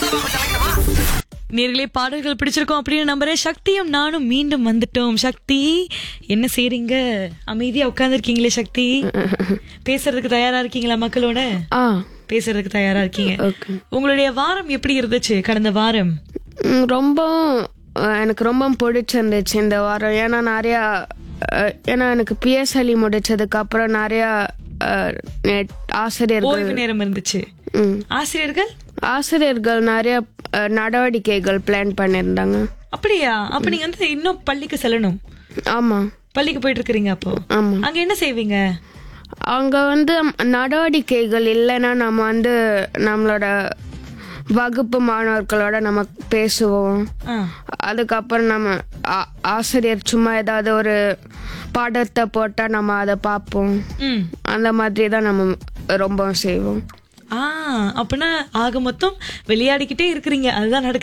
நேர்களே பாடல்கள் பிடிச்சிருக்கோம் அப்படின்னு நம்புறேன் சக்தியும் நானும் மீண்டும் வந்துட்டோம் சக்தி என்ன செய்றீங்க அமைதியா உட்கார்ந்துருக்கீங்களே சக்தி பேசுறதுக்கு தயாரா இருக்கீங்களா மக்களோட ஆ பேசுறதுக்கு தயாரா இருக்கீங்க ஓகே உங்களுடைய வாரம் எப்படி இருந்துச்சு கடந்த வாரம் ம், ரொம்ப அஹ், எனக்கு ரொம்ப பிடிச்சிருந்துச்சு இந்த வாரம் ஏன்னா நிறையா அஹ், ஏன்னா எனக்கு பிஎஸ்எல்இ முடிச்சதுக்கு அப்புறம் நிறையா அஹ், நெட்- ஆசிரியர்கள் ஓய்வு நேரம் இருந்துச்சு ம், ஆசிரியர்கள் ஆசிரியர்கள் நிறைய அஹ், நடவடிக்கைகள் பிளான் பண்ணியிருந்தாங்க அப்படியா அப்ப நீங்க வந்து இன்னும் பள்ளிக்கு செல்லணும் ஆமாம் பள்ளிக்கு போயிட்டு இருக்கிறீங்க அப்போ ஆமாம் அங்க என்ன செய்வீங்க அங்கே வந்து நடவடிக்கைகள் இல்லைன்னா நம்ம வந்து நம்மளோட வகுப்பு மாணவர்களோட நம்ம பேசுவோம் ஆ, அதுக்கப்புறம் நம்ம ஆ- ஆசிரியர் சும்மா ஏதாவது ஒரு பாடத்தை போட்டால் நம்ம அதை பார்ப்போம் ம் அந்த மாதிரி தான் நம்ம ரொம்ப செய்வோம் ஆ அப்படின்னா ஆக மொத்தம் விளையாடிக்கிட்டே இருக்கிறீங்க அதுதான் நடக்குது